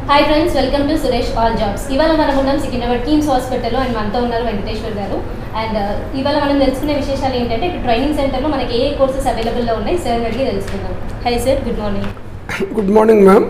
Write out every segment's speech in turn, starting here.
Hi friends welcome to Suresh all jobs ఇవాళ మనం ఉన్నాం సికింద్రాబాద్ కిమ్స్ హాస్పిటల్లో అండ్ మనతో ఉన్నారు వెంకటేశ్వర్ గారు అండ్ ఇవాళ మనం తెలుసుకునే విశేషాలు ఏంటంటే ఇక్కడ ట్రైనింగ్ సెంటర్లో మనకి ఏ కోర్సెస్ అవైలబుల్లో ఉన్నాయి సార్ అడిగి తెలుసుకుందాం hi sir good morning good morning ma'am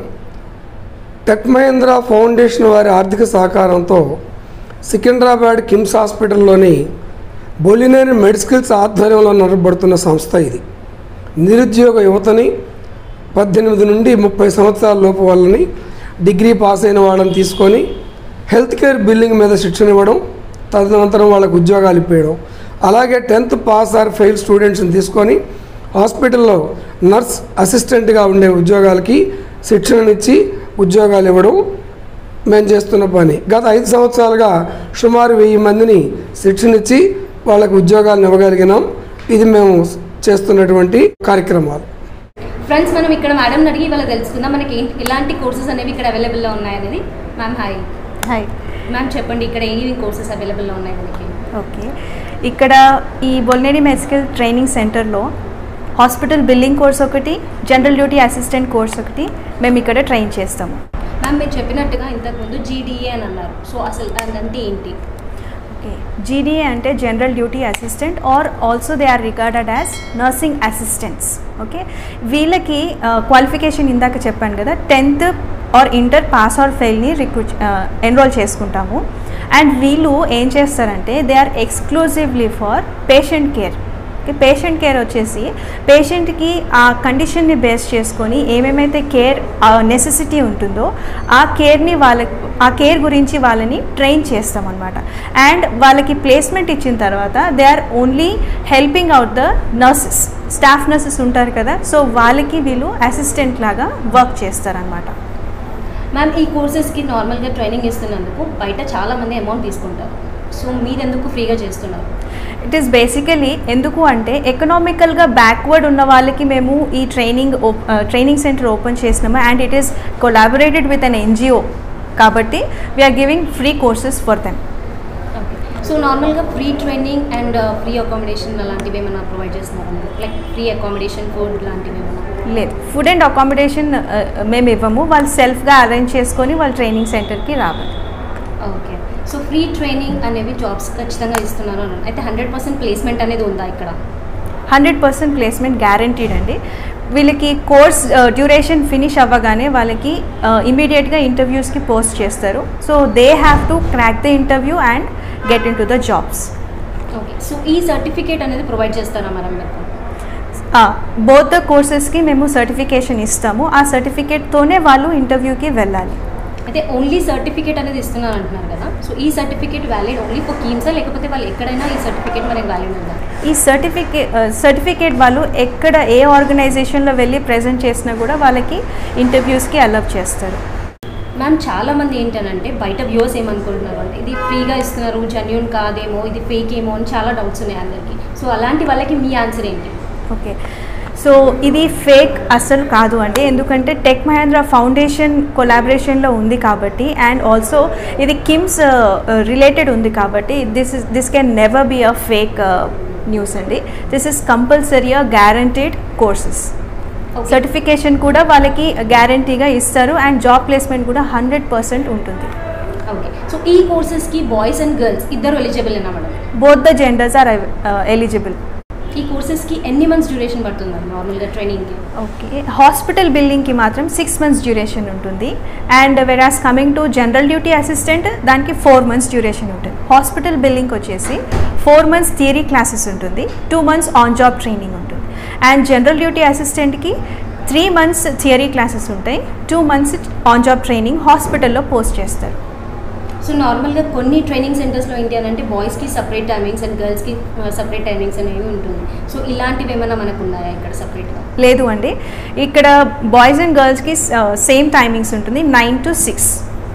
Tech Mahindra foundation వారి ఆర్థిక సహకారంతో సికింద్రాబాద్ కిమ్స్ హాస్పిటల్లోని బొలినేని మెడిసికల్స్ ఆధ్వర్యంలో నడపబడుతున్న సంస్థ ఇది నిరుద్యోగ యువతని పద్దెనిమిది నుండి ముప్పై సంవత్సరాల లోపు వాళ్ళని డిగ్రీ పాస్ అయిన వాళ్ళని తీసుకొని హెల్త్ కేర్ బిల్లింగ్ మీద శిక్షణ ఇవ్వడం తదనంతరం వాళ్ళకు ఉద్యోగాలు ఇప్పించడం అలాగే టెన్త్ పాస్ ఆర్ ఫెయిల్ స్టూడెంట్స్ని తీసుకొని హాస్పిటల్లో నర్స్ అసిస్టెంట్గా ఉండే ఉద్యోగాలకి శిక్షణనిచ్చి ఉద్యోగాలు ఇవ్వడం మేము చేస్తున్న పని గత ఐదు సంవత్సరాలుగా సుమారు వెయ్యి మందిని శిక్షణ ఇచ్చి వాళ్ళకు ఉద్యోగాలను ఇవ్వగలిగినాం ఇది మేము చేస్తున్నటువంటి కార్యక్రమాలు ఫ్రెండ్స్ మనం ఇక్కడ మేడం అడిగి ఇవాళ తెలుసుకుందాం మనకి ఏంటి ఎలాంటి కోర్సెస్ అనేవి ఇక్కడ అవైలబుల్లో ఉన్నాయనేది మ్యామ్ హాయ్ హాయ్ మ్యామ్ చెప్పండి ఇక్కడ ఏ కోర్సెస్ అవైలబుల్లో ఉన్నాయి మనకి ఓకే ఇక్కడ ఈ బొల్నేరి మెడికల్ ట్రైనింగ్ సెంటర్లో హాస్పిటల్ బిల్లింగ్ కోర్స్ ఒకటి జనరల్ డ్యూటీ అసిస్టెంట్ కోర్స్ ఒకటి మేము ఇక్కడ ట్రైన్ చేస్తాము మ్యామ్ మీరు చెప్పినట్టుగా ఇంతకుముందు జీడీఏ అని అన్నారు సో అసలు అదంటే ఏంటి ఓకే జీడీఏ అంటే general duty assistant are also they are regarded as nursing assistants okay వీళ్ళకి క్వాలిఫికేషన్ ఇందాక చెప్పాను కదా tenth or inter pass or ఫెయిల్ని రిక్రూట్ ఎన్రోల్ చేసుకుంటాము అండ్ వీళ్ళు ఏం చేస్తారంటే they are exclusively for patient care patient care వచ్చేసి పేషెంట్కి ఆ కండిషన్ని బేస్ చేసుకొని ఏమేమైతే కేర్ నెసెసిటీ ఉంటుందో ఆ కేర్ని వాళ్ళ ఆ కేర్ గురించి వాళ్ళని ట్రైన్ చేస్తాం అనమాట అండ్ వాళ్ళకి ప్లేస్మెంట్ ఇచ్చిన తర్వాత they are only helping out the nurses staff nurses ఉంటారు కదా సో వాళ్ళకి వీళ్ళు అసిస్టెంట్ లాగా వర్క్ చేస్తారనమాట మ్యామ్ ఈ కోర్సెస్కి నార్మల్గా ట్రైనింగ్ ఇస్తున్నందుకు బయట చాలామంది అమౌంట్ తీసుకుంటారు సో మీరెందుకు ఫ్రీగా చేస్తున్నారు ఇట్ ఈస్ బేసికలీ ఎందుకు అంటే ఎకనామికల్గా బ్యాక్వర్డ్ ఉన్న వాళ్ళకి మేము ఈ ట్రైనింగ్ ట్రైనింగ్ సెంటర్ ఓపెన్ చేసినాము and it is collaborated with an NGO కాబట్టి we are giving free courses for them okay so నార్మల్గా free training and free accommodation అలాంటివి ఏమైనా ప్రొవైడ్ చేస్తున్నారు లైక్ ఫ్రీ అకామిడేషన్ ఫుడ్ లాంటివి ఏమైనా లేదు ఫుడ్ అండ్ అకామిడేషన్ మేము ఇవ్వము వాళ్ళు సెల్ఫ్గా అరేంజ్ చేసుకొని వాళ్ళు ట్రైనింగ్ సెంటర్కి రావాలి ఓకే సో ఫ్రీ ట్రైనింగ్ అనేవి జాబ్స్ ఖచ్చితంగా ఇస్తున్నారు అన్నారు అయితే హండ్రెడ్ పర్సెంట్ ప్లేస్మెంట్ అనేది ఉందా ఇక్కడ హండ్రెడ్ పర్సెంట్ ప్లేస్మెంట్ గ్యారంటీడ్ అండి వీళ్ళకి కోర్స్ డ్యూరేషన్ ఫినిష్ అవ్వగానే వాళ్ళకి ఇమీడియట్గా ఇంటర్వ్యూస్కి పోస్ట్ చేస్తారు so they have to crack the interview and get into the jobs okay so ఈ సర్టిఫికేట్ అనేది ప్రొవైడ్ చేస్తారా మనం మీకు బోత్ ద కోర్సెస్కి మేము సర్టిఫికేషన్ ఇస్తాము ఆ సర్టిఫికేట్తోనే వాళ్ళు ఇంటర్వ్యూకి వెళ్ళాలి అయితే ఓన్లీ సర్టిఫికేట్ అనేది ఇస్తున్నారు అంటున్నారు కదా సో ఈ సర్టిఫికేట్ వ్యాలిడ్ ఓన్లీ ఫర్ కీమ్సా లేకపోతే వాళ్ళు ఎక్కడైనా ఈ సర్టిఫికేట్ మనకి వ్యాలిడ్ ఉందా ఈ సర్టిఫికేట్ సర్టిఫికేట్ వాళ్ళు ఎక్కడ ఏ ఆర్గనైజేషన్లో వెళ్ళి ప్రజెంట్ చేసినా కూడా వాళ్ళకి ఇంటర్వ్యూస్కి అలౌ చేస్తారు మ్యామ్ చాలా మంది ఏంటనంటే బయట వ్యూవర్స్ ఏమనుకుంటున్నారు అంటే ఇది ఫ్రీగా ఇస్తున్నారు జెన్యున్ కాదేమో ఇది ఫేక్ ఏమో అని చాలా డౌట్స్ ఉన్నాయి అందరికీ సో అలాంటి వాళ్ళకి మీ ఆన్సర్ ఏంటి ఓకే సో ఇది ఫేక్ అస్సలు కాదు అండి ఎందుకంటే టెక్ మహేంద్ర ఫౌండేషన్ కొలాబరేషన్లో ఉంది కాబట్టి అండ్ ఆల్సో ఇది కిమ్స్ రిలేటెడ్ ఉంది కాబట్టి this is this can never be a fake news అండి this is compulsory a guaranteed courses Okay. Certification కూడా వాళ్ళకి గ్యారంటీగా ఇస్తారు అండ్ జాబ్ ప్లేస్మెంట్ కూడా హండ్రెడ్ పర్సెంట్ ఉంటుంది ఓకే సో ఈ కోర్సెస్కి బాయ్స్ అండ్ గర్ల్స్ ఇద్దరు ఎలిజిబుల్ అయినా madam both the genders are eligible ఈ కోర్సెస్కి ఎన్ని మంత్స్ డ్యూరేషన్ పడుతుంది నార్మల్గా ట్రైనింగ్కి ఓకే హాస్పిటల్ బిల్డింగ్కి మాత్రం సిక్స్ మంత్స్ డ్యూరేషన్ ఉంటుంది and whereas coming to general duty assistant దానికి ఫోర్ మంత్స్ డ్యూరేషన్ ఉంటుంది హాస్పిటల్ బిల్డింగ్ వచ్చేసి ఫోర్ మంత్స్ థియరీ క్లాసెస్ ఉంటుంది two months on job training ఉంటుంది అండ్ జనరల్ డ్యూటీ అసిస్టెంట్కి త్రీ మంత్స్ థియరీ క్లాసెస్ ఉంటాయి two months on job training హాస్పిటల్లో post చేస్తారు so నార్మల్గా కొన్ని ట్రైనింగ్ సెంటర్స్లో ఏంటి అని అంటే బాయ్స్కి సపరేట్ టైమింగ్స్ అండ్ గర్ల్స్కి సపరేట్ టైమింగ్స్ అనేవి ఉంటుంది సో ఇలాంటివి ఏమైనా మనకు ఉన్నాయా ఇక్కడ సపరేట్గా లేదు అండి ఇక్కడ బాయ్స్ అండ్ గర్ల్స్కి సేమ్ టైమింగ్స్ ఉంటుంది నైన్ టు సిక్స్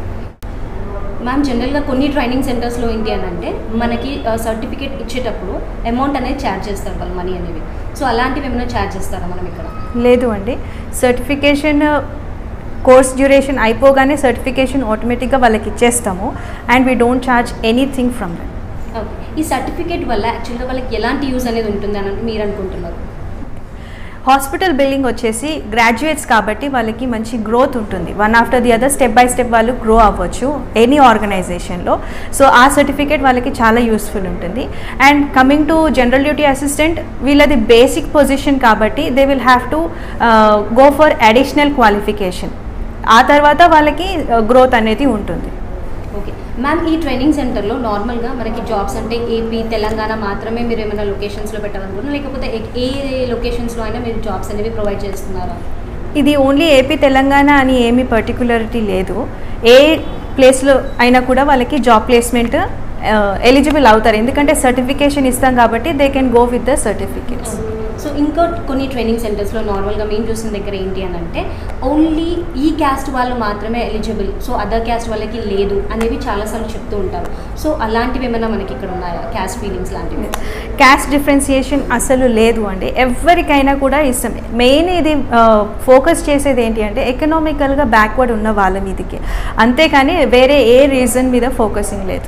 మ్యామ్ జనరల్గా కొన్ని ట్రైనింగ్ సెంటర్స్లో ఏంటి అని అంటే మనకి సర్టిఫికేట్ ఇచ్చేటప్పుడు అమౌంట్ అనేది ఛార్జ్ చేస్తారు వాళ్ళు మనీ అనేవి సో అలాంటివి ఏమైనా ఛార్జ్ చేస్తారా మనం ఇక్కడ లేదు అండి సర్టిఫికేషన్ కోర్స్ డ్యూరేషన్ అయిపోగానే సర్టిఫికేషన్ ఆటోమేటిక్గా వాళ్ళకి ఇచ్చేస్తాము and we don't charge anything from that okay ఈ సర్టిఫికేట్ వల్ల యాక్చువల్గా వాళ్ళకి ఎలాంటి యూజ్ అనేది ఉంటుంది అని మీరు అనుకుంటున్నారు హాస్పిటల్ బిల్డింగ్ వచ్చేసి గ్రాడ్యుయేట్స్ కాబట్టి వాళ్ళకి మంచి గ్రోత్ ఉంటుంది one after the other step by step వాళ్ళు గ్రో అవ్వచ్చు ఎనీ ఆర్గనైజేషన్లో సో ఆ సర్టిఫికేట్ వాళ్ళకి చాలా యూస్ఫుల్ ఉంటుంది and coming to general duty assistant వీళ్ళది బేసిక్ పొజిషన్ కాబట్టి they will have to go for additional qualification ఆ తర్వాత వాళ్ళకి గ్రోత్ అనేది ఉంటుంది ఓకే మ్యామ్ ఈ ట్రైనింగ్ సెంటర్లో నార్మల్గా మనకి జాబ్స్ అంటే ఏపీ తెలంగాణ మాత్రమే మీరు ఏమైనా లొకేషన్స్లో పెట్టాలనుకుంటున్నారు లేకపోతే ఏ- ఏ లొకేషన్స్లో అయినా మీరు జాబ్స్ అనేవి ప్రొవైడ్ చేస్తున్నారా ఇది ఓన్లీ ఏపీ తెలంగాణ అని ఏమీ పర్టికులరిటీ లేదు ఏ ప్లేస్లో అయినా కూడా వాళ్ళకి జాబ్ ప్లేస్మెంట్ ఎలిజిబుల్ అవుతారు ఎందుకంటే సర్టిఫికేషన్ ఇస్తాం కాబట్టి they can go with the certificates so ఇంకో కొన్ని ట్రైనింగ్ సెంటర్స్లో నార్మల్గా మేము చూసిన దగ్గర ఏంటి అని అంటే ఓన్లీ ఈ క్యాస్ట్ వాళ్ళు మాత్రమే ఎలిజిబుల్ సో అదర్ క్యాస్ట్ వాళ్ళకి లేదు అనేవి చాలాసార్లు చెప్తూ ఉంటారు సో అలాంటివి ఏమైనా మనకి ఇక్కడ ఉన్నాయా క్యాస్ట్ ఫీలింగ్స్ లాంటివి క్యాస్ట్ డిఫరెన్సియేషన్ అసలు లేదు అండి ఎవరికైనా కూడా ఇష్టం మెయిన్ ఇది ఫోకస్ చేసేది ఏంటి అంటే ఎకనామికల్గా బ్యాక్వర్డ్ ఉన్న వాళ్ళ మీదకి అంతేకాని వేరే ఏ రీజన్ మీద ఫోకసింగ్ లేదు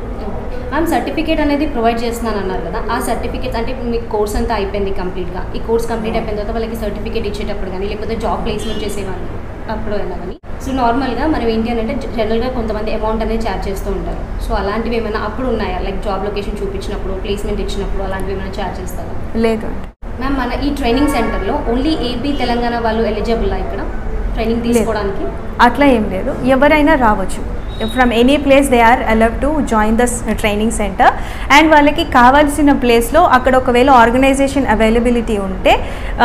మ్యామ్ సర్టిఫికేట్ అనేది ప్రొవైడ్ చేస్తున్నాను అన్నారు కదా ఆ సర్టిఫికేట్ అంటే ఇప్పుడు మీకు కోర్స్ అంతా అయిపోయింది కంప్లీట్గా ఈ కోర్స్ కంప్లీట్ అయిపోయిన తర్వాత వాళ్ళకి సర్టిఫికేట్ ఇచ్చేటప్పుడు కానీ లేకపోతే జాబ్ ప్లేస్మెంట్ చేసేవాళ్ళు అప్పుడు అయినా కానీ సో నార్మల్గా మనం ఏంటి అని అంటే జనరల్గా కొంతమంది అమౌంట్ అనేది ఛార్జ్ చేస్తూ ఉంటారు సో అలాంటివి ఏమైనా అప్పుడు ఉన్నాయా లైక్ జాబ్ లొకేషన్ చూపించినప్పుడు ప్లేస్మెంట్ ఇచ్చినప్పుడు అలాంటివి ఏమైనా ఛార్జ్ చేస్తారా లేదు అండి మ్యామ్ మన ఈ ట్రైనింగ్ సెంటర్లో ఓన్లీ ఏపీ తెలంగాణ వాళ్ళు ఎలిజిబుల్ ఇక్కడ ట్రైనింగ్ తీసుకోవడానికి అట్లా ఏం లేదు ఎవరైనా రావచ్చు from any place they are allow to join the training center and వాళ్ళకి కావాల్సిన ప్లేస్లో అక్కడ ఒకవేళ ఆర్గనైజేషన్ అవైలబిలిటీ ఉంటే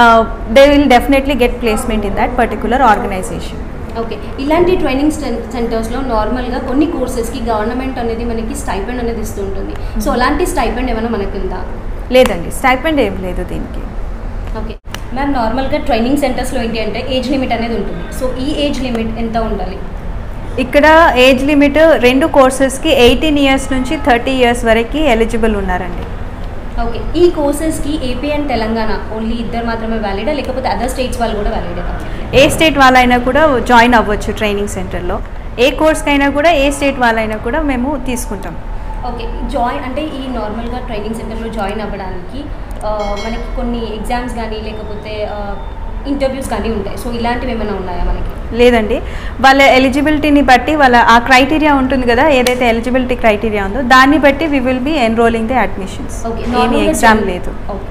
they will definitely get placement in that particular organization okay ఇలాంటి ట్రైనింగ్ సెంటర్స్లో నార్మల్గా కొన్ని కోర్సెస్కి గవర్నమెంట్ అనేది మనకి స్టైపెండ్ అనేది ఇస్తూ ఉంటుంది సో అలాంటి స్టైపెండ్ ఏమైనా మనకి ఉందా లేదండి స్టైపెండ్ ఏం లేదు దీనికి ఓకే మ్యామ్ నార్మల్గా ట్రైనింగ్ సెంటర్స్లో ఏంటి అంటే ఏజ్ లిమిట్ అనేది ఉంటుంది సో ఈ ఏజ్ లిమిట్ ఎంత ఉండాలి ఇక్కడ ఏజ్ లిమిట్ రెండు కోర్సెస్కి ఎయిటీన్ ఇయర్స్ నుంచి థర్టీ ఇయర్స్ వరకు ఎలిజిబుల్ ఉన్నారండి ఓకే ఈ కోర్సెస్కి ఏపీ అండ్ తెలంగాణ ఓన్లీ ఇద్దరు మాత్రమే వ్యాలిడా లేకపోతే అదర్ స్టేట్స్ వాళ్ళు కూడా వ్యాలిడా ఏ స్టేట్ వాళ్ళైనా కూడా జాయిన్ అవ్వచ్చు ట్రైనింగ్ సెంటర్లో ఏ కోర్స్కైనా కూడా ఏ స్టేట్ వాళ్ళైనా కూడా మేము తీసుకుంటాం ఓకే జాయిన్ అంటే ఈ నార్మల్గా ట్రైనింగ్ సెంటర్లో జాయిన్ అవ్వడానికి ఆ, మనకి కొన్ని ఎగ్జామ్స్ కానీ లేకపోతే ఇంటర్వ్యూస్ కానీ ఉంటాయి సో ఇలాంటివి ఏమైనా ఉన్నాయా మనకి లేదండి వాళ్ళ ఎలిజిబిలిటీని బట్టి వాళ్ళ ఆ క్రైటీరియా ఉంటుంది కదా ఏదైతే ఎలిజిబిలిటీ క్రైటీరియా ఉందో దాన్ని బట్టి we will be enrolling the admissions okay ఏమి ఎగ్జామ్ లేదు ఓకే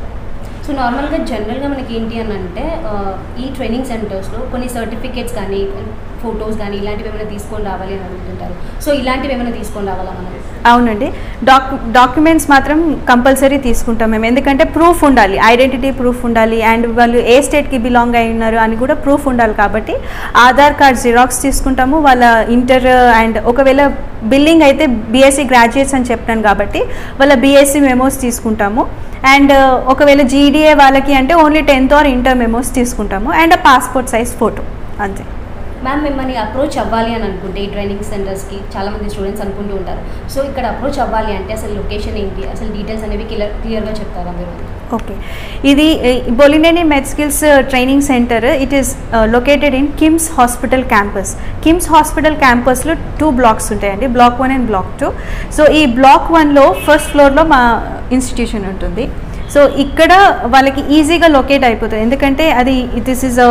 సో నార్మల్గా జనరల్గా మనకి ఏంటి అని అంటే ఆ, ఈ ట్రైనింగ్ సెంటర్స్లో కొన్ని సర్టిఫికేట్స్ కానీ ఫొటోస్ కానీ ఇలాంటివి ఏమైనా తీసుకొని రావాలి అని అడుగుతుంటారు సో ఇలాంటివి ఏమైనా తీసుకొని రావాలా మనం అవునండి డాక్ డాక్యుమెంట్స్ మాత్రం కంపల్సరీ తీసుకుంటాం మేము ఎందుకంటే ప్రూఫ్ ఉండాలి ఐడెంటిటీ ప్రూఫ్ ఉండాలి అండ్ వాళ్ళు ఏ స్టేట్కి బిలాంగ్ అయి ఉన్నారు అని కూడా ప్రూఫ్ ఉండాలి కాబట్టి ఆధార్ కార్డ్ జిరాక్స్ తీసుకుంటాము వాళ్ళ ఇంటర్ అండ్ ఒకవేళ బిల్లింగ్ అయితే బీఎస్సీ గ్రాడ్యుయేట్స్ అని చెప్పాను కాబట్టి వాళ్ళ బీఎస్సీ మెమోస్ తీసుకుంటాము అండ్ ఒకవేళ జీడీఏ వాళ్ళకి అంటే only tenth or inter memos తీసుకుంటాము అండ్ పాస్పోర్ట్ సైజ్ ఫోటో అంతే మ్యామ్ మిమ్మల్ని అప్రోచ్ అవ్వాలి అని అనుకుంటే ఈ ట్రైనింగ్ సెంటర్స్కి చాలామంది స్టూడెంట్స్ అనుకుంటూ ఉంటారు సో ఇక్కడ అప్రోచ్ అవ్వాలి అంటే అసలు లొకేషన్ ఏంటి అసలు డీటెయిల్స్ అనేవి క్లియర్ క్లియర్గా చెప్తారా మీరు ఓకే ఇది Bolineni Med Skills training center it is located in KIMS hospital campus KIMS hospital క్యాంపస్లో టూ బ్లాక్స్ ఉంటాయండి block one and block two so ఈ బ్లాక్ వన్లో ఫస్ట్ ఫ్లోర్లో మా ఇన్స్టిట్యూషన్ ఉంటుంది సో ఇక్కడ వాళ్ళకి ఈజీగా లొకేట్ అయిపోతుంది ఎందుకంటే అది దిస్ ఈజ్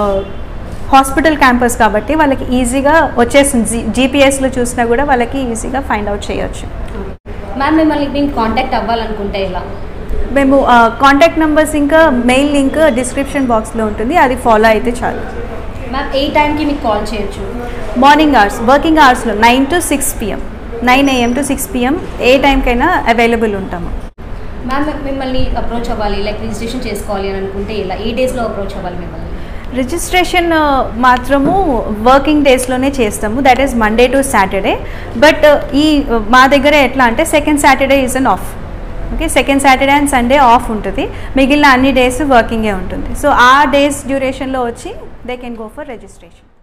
హాస్పిటల్ క్యాంపస్ కాబట్టి వాళ్ళకి ఈజీగా వచ్చేస్తుంది జీ జీపీఎస్లో చూసినా కూడా వాళ్ళకి ఈజీగా ఫైండ్ అవుట్ చేయొచ్చు మ్యామ్ మిమ్మల్ని మేము కాంటాక్ట్ అవ్వాలనుకుంటే ఎలా మేము కాంటాక్ట్ నెంబర్స్ ఇంకా మెయిల్ లింక్ డిస్క్రిప్షన్ బాక్స్లో ఉంటుంది అది ఫాలో అయితే చాలు మ్యామ్ ఏ టైంకి మీకు కాల్ చేయొచ్చు మార్నింగ్ అవర్స్ వర్కింగ్ అవర్స్లో nine to six PM nine AM to six PM ఏ టైంకైనా అవైలబుల్ ఉంటాము మ్యామ్ మిమ్మల్ని అప్రోచ్ అవ్వాలి లైక్ రిజిస్ట్రేషన్ చేసుకోవాలి అని అనుకుంటే ఎలా ఏ డేస్లో అప్రోచ్ అవ్వాలి మిమ్మల్ని రిజిస్ట్రేషన్ మాత్రము వర్కింగ్ డేస్లోనే చేస్తాము that is Monday to Saturday but ఈ మా దగ్గర ఎట్లా అంటే second Saturday is an off okay second Saturday and Sunday off ఉంటుంది మిగిలిన అన్ని డేస్ వర్కింగే ఉంటుంది సో ఆ డేస్ డ్యూరేషన్లో వచ్చి they can go for registration